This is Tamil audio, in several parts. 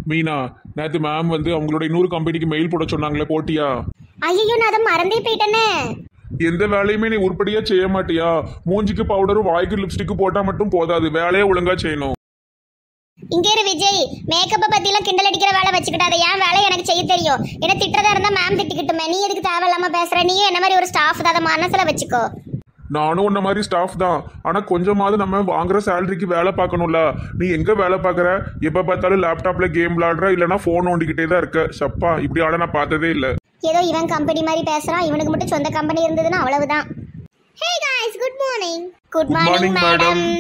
மீனா நேற்று மேம் வந்து அவங்களோட இன்னொரு கம்பெனிக்கு மெயில் போட சொன்னாங்களே போட்டியா ஐயோ நான் அதை மறந்தே போயிட்டேனே எந்த வேலையுமே நீ உருப்படியா செய்ய மாட்டியா மூஞ்சிக்கு பவுடரும் வாய்க்கு லிப்ஸ்டிக்கு போட்டா மட்டும் போதாது வேலையை ஒழுங்கா செய்யணும் இங்க இரு விஜய் மேக்கப்பை பத்திலாம் கிண்டல் அடிக்கிற வேலை வச்சுக்கிட்டாத என் வேலை எனக்கு செய்ய தெரியும் என்ன திட்டுறதா இருந்தா மேம் திட்டிக்கிட்டுமே நீ எதுக்கு தேவையில்லாம பேசுற நீயும் என்ன மாதிரி ஒரு ஸ்டாஃப் தான் அதை மனசுல வச்சுக்கோ நானும் உன்ன மாதிரி ஸ்டாஃப் தான் ஆனா கொஞ்சமாவது நம்ம வாங்குற சேலரிக்கு வேலை பார்க்கணும்ல நீ எங்க வேலை பார்க்கற எப்ப பார்த்தாலும் லேப்டாப்ல கேம் விளாடுற இல்லைன்னா போன் நோண்டிக்கிட்டே தான் இருக்க சப்பா இப்படி ஆட நான் பார்த்ததே இல்லை ஏதோ இவன் கம்பெனி மாதிரி பேசுறான் இவனுக்கு மட்டும் சொந்த கம்பெனி இருந்ததுன்னா அவ்வளவுதான் ஹே guys good morning good morning, morning madam. Madam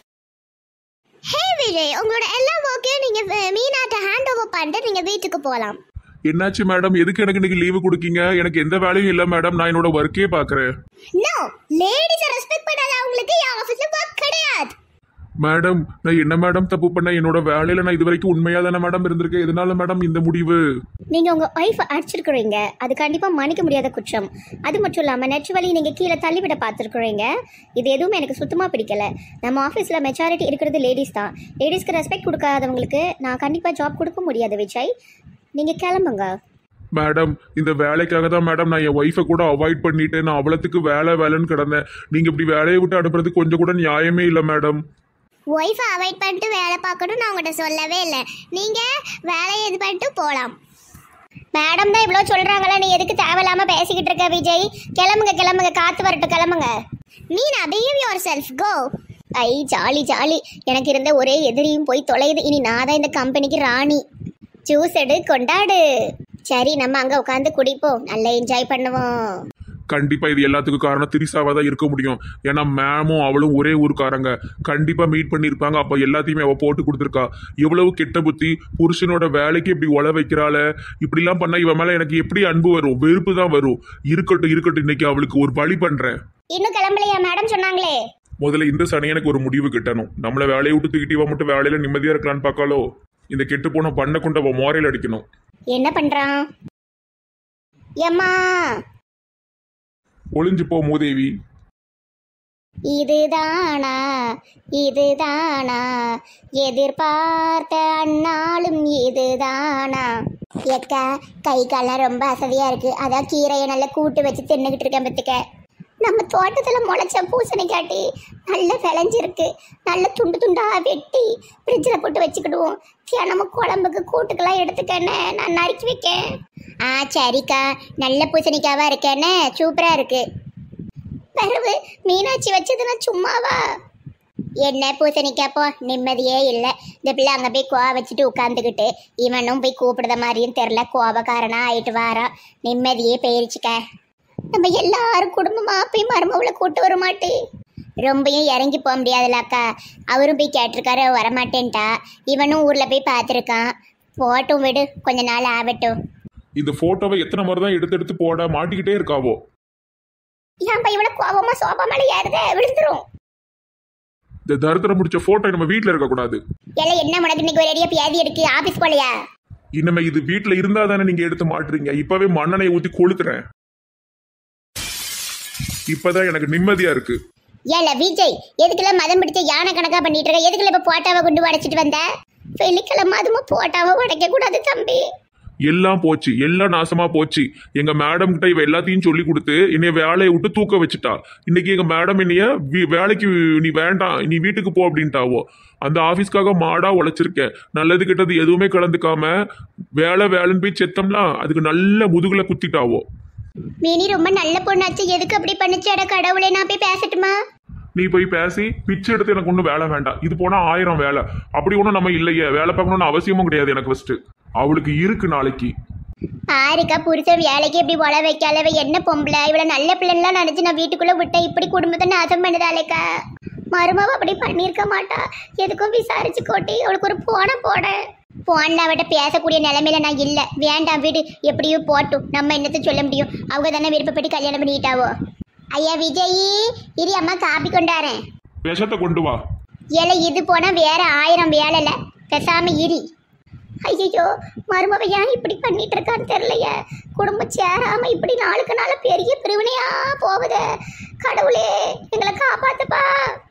ஹே விஜய் உங்களோட எல்லா ஒர்க்கையும் நீங்க அஹ், மீனாட்ட ஹேண்ட் ஓவர் பண்ணிட்டு நீங்க வீட்டுக்கு போகலாம் என்னாச்சு மேடம் எதுக்கு எனக்கு இன்னைக்கு லீவு கொடுக்கீங்க எனக்கு எந்த வேலையும் இல்லை மேடம் நான் என்னோட ஒர்க்கே பார்க்குறேன் நோ லேடிஸை ரெஸ்பெக்ட் பண்ணாத அவங்களுக்கு என் ஆஃபீஸ்ல ஒர்க் கிடையாது மேடம் நான் என்ன மேடம் தப்பு பண்ணேன் என்னோட வேலையில நான் இது வரைக்கும் உண்மையா தானே மேடம் இருந்திருக்கேன் எதனால மேடம் இந்த முடிவு நீங்க உங்க ஒய்ஃப் அடிச்சிருக்கிறீங்க அது கண்டிப்பா மன்னிக்க முடியாத குற்றம் அது மட்டும் இல்லாம நெற்று வழி நீங்க கீழே தள்ளிவிட பார்த்துருக்குறீங்க இது எதுவுமே எனக்கு சுத்தமா பிடிக்கல நம்ம ஆஃபீஸ்ல மெச்சாரிட்டி இருக்கிறது லேடிஸ் தான் லேடிஸ்க்கு ரெஸ்பெக்ட் கொடுக்காதவங்களுக்கு நான் கண்டிப்பா ஜாப் கொடுக்க முடியாது விஜய் நீங்க கிளம்புங்க மேடம் இந்த வேலைக்காக தான் மேடம் நான் என் ஒய்ஃபை கூட அவாய்ட் பண்ணிட்டு நான் அவ்வளோத்துக்கு வேலை வேலைன்னு கிடந்தேன் நீங்க இப்படி வேலையை விட்டு அனுப்புறது கொஞ்சம் கூட நியாயமே இல்லை மேடம் ஒய்ஃபை அவாய்ட் பண்ணிட்டு வேலை பார்க்கணும் நான் உங்கள்கிட்ட சொல்லவே இல்லை நீங்க வேலையை இது பண்ணிட்டு போகலாம் மேடம் தான் இவ்வளோ சொல்றாங்களா நீ எதுக்கு தேவையில்லாம பேசிக்கிட்டு இருக்க விஜய் கிளம்புங்க கிளம்புங்க காத்து வரட்டும் கிளம்புங்க Meena behave yourself go ஐ ஜாலி ஜாலி எனக்கு இருந்த ஒரே எதிரியும் போய் தொலையுது இனி நான் தான் இந்த கம்பெனிக்கு ராணி ஜூஸ் எடு கொண்டாடு சரி நம்ம அங்க உட்காந்து குடிப்போம் நல்லா என்ஜாய் பண்ணுவோம் கண்டிப்பா இது எல்லாத்துக்கும் காரணம் திரிசாவா தான் இருக்க முடியும் ஏன்னா மேமும் அவளும் ஒரே ஊருக்காரங்க கண்டிப்பா மீட் பண்ணியிருப்பாங்க அப்போ எல்லாத்தையுமே அவ போட்டு கொடுத்துருக்கா எவ்வளவு கெட்ட புத்தி புருஷனோட வேலைக்கு இப்படி ஒல வைக்கிறாள இப்படிலாம் பண்ணா இவன் மேல எனக்கு எப்படி அன்பு வரும் வெறுப்பு தான் வரும் இருக்கட்டும் இருக்கட்டும் இன்னைக்கு அவளுக்கு ஒரு வழி பண்றேன் இன்னும் கிளம்பலையா மேடம் சொன்னாங்களே முதல்ல இந்த சனியனுக்கு ஒரு முடிவு கிட்டணும் நம்மள வேலையை விட்டு தூக்கிட்டு இவன் மட்டும் வேலையில நிம்மதியா இருக்கலான்னு பார்க்காலோ இந்த கெட்டு போன பண்ணை கொண்டு அவன் மோரையில் அடிக்கணும் என்ன பண்றான் எம்மா ஒளிஞ்சு போ மூதேவி இதுதானா இதுதானா எதிர்பார்த்த அந்நாளும் இதுதானா ஏக்கா கை கால்லாம் ரொம்ப அசதியா இருக்கு அதான் கீரையை நல்லா கூட்டு வச்சு தின்னுகிட்டு இருக்கேன் பத்துக்க நம்ம தோட்டத்துல முளைச்ச பூசணி காட்டி நல்ல விளைஞ்சிருக்கு நல்ல துண்டு துண்டா வெட்டி ஃப்ரிட்ஜில் போட்டு வச்சுக்கிடுவோம் தினமும் குழம்புக்கு கூட்டுக்கெல்லாம் எடுத்துக்கண்ணே நான் நறுக்கி வைக்கேன் ஆ சரிக்கா நல்ல பூசணிக்காவா இருக்கேன்னு சூப்பரா இருக்கு பரவு மீனாட்சி வச்சதுன்னா சும்மாவா என்ன பூசணிக்காப்போ நிம்மதியே இல்லை இந்த பிள்ளை அங்கே போய் கோவ வச்சுட்டு உட்காந்துக்கிட்டு இவனும் போய் கூப்பிடுற மாதிரியும் தெரில கோபக்காரனா ஆயிட்டு வாரான் நிம்மதியே போயிருச்சுக்க நம்ம எல்லாரும் குடும்பமா போய் மருமகளை கூட்டு வர மாட்டு ரொம்பயும் இறங்கி போக முடியாதுல்ல அக்கா அவரும் போய் கேட்டிருக்காரு வரமாட்டேன்ட்டா இவனும் ஊரில் போய் பார்த்துருக்கான் போட்டும் விடு கொஞ்ச நாள் ஆகட்டும் இந்த போட்டோவை எத்தனை முறை தான் எடுத்து எடுத்து போட மாட்டிக்கிட்டே இருக்காவோ ஏன் இவனை கோபமா சோபா மேலே ஏறுதே விழுந்துரும் இந்த தரித்திரம் முடிச்ச போட்டோ நம்ம வீட்ல இருக்க கூடாது எல்லாம் என்ன உனக்கு இன்னைக்கு ஒரு அடியா பியாதி இருக்கு ஆபீஸ் போலையா இனிமே இது வீட்ல இருந்தா தானே நீங்க எடுத்து மாட்டுறீங்க இப்பவே மண்ணெண்ணெய் ஊத்தி கொளுத்துறேன் இப்பதான் எனக்கு நிம்மதியா இருக்கு ஏல விஜய் எதுக்குல மதம் பிடிச்ச யானை கணக்கா பண்ணிட்டு இருக்க எதுக்குல இப்ப போட்டாவை கொண்டு உடைச்சிட்டு வந்த வெள்ளிக்கிழமை அதுமா போட்டாவை உடைக்க கூடாது தம்பி எல்லாம் போச்சு எல்லாம் நாசமா போச்சு எங்க மேடம் கிட்ட இவ எல்லாத்தையும் சொல்லி கொடுத்து என்னைய வேலையை விட்டு தூக்க வச்சுட்டா இன்னைக்கு எங்க மேடம் என்னைய வீ- வேலைக்கு நீ வேண்டாம் நீ வீட்டுக்கு போ அப்படின்ட்டாவோ அந்த ஆபீஸ்க்காக மாடா உழைச்சிருக்கேன் நல்லது கெட்டது எதுவுமே கலந்துக்காம வேலை வேலைன்னு போய் செத்தம்லாம் அதுக்கு நல்ல முதுகுல குத்திட்டாவோ மினி ரொம்ப நல்ல பொண்ணாச்சு எதுக்கு அப்படி பண்ணுச்சேட கடவுளே நான் போய் பேசட்டுமா நீ போய் பேசி பிச்சை எடுத்து எனக்கு ஒன்றும் வேலை வேண்டாம் இது போனா ஆயிரம் வேலை அப்படி ஒன்றும் நம்ம இல்லையே வேலை பார்க்கணும்னு அவசியமும் கிடையாது எனக்கு ஃபர்ஸ்ட் அவளுக்கு இருக்கு நாளைக்கு ஆருக்கா புருஷன் வேலைக்கு இப்படி உழ வைக்கால இவ என்ன பொம்பளை இவ்வளவு நல்ல பிள்ளைலாம் நினைச்சு நான் வீட்டுக்குள்ள விட்டேன் இப்படி குடும்பத்தை நாசம் பண்ணுதாலேக்கா மருமவ அப்படி பண்ணியிருக்க மாட்டா எதுக்கும் விசாரிச்சு கோட்டி அவளுக்கு ஒரு போனை போட போன்ல அவட்ட பேசக்கூடிய நிலைமையில நான் இல்ல வேண்டாம் வீடு எப்படியோ போட்டும் நம்ம என்னத்த சொல்ல முடியும் அவங்க தானே விருப்பப்பட்டு கல்யாணம் பண்ணிக்கிட்டாவோ ஐயா விஜயி இரு அம்மா காப்பி கொண்டாரேன் விஷத்தை கொண்டு வா ஏல இது போனா வேற ஆயிரம் வேலைல பேசாம இரி ஐயோ மருமவ ஏன் இப்படி பண்ணிட்டு இருக்கான்னு தெரியலையே குடும்பம் சேராம இப்படி நாளுக்கு நாள் பெரிய பிரிவினையா போகுது கடவுளே எங்களை காப்பாத்துப்பா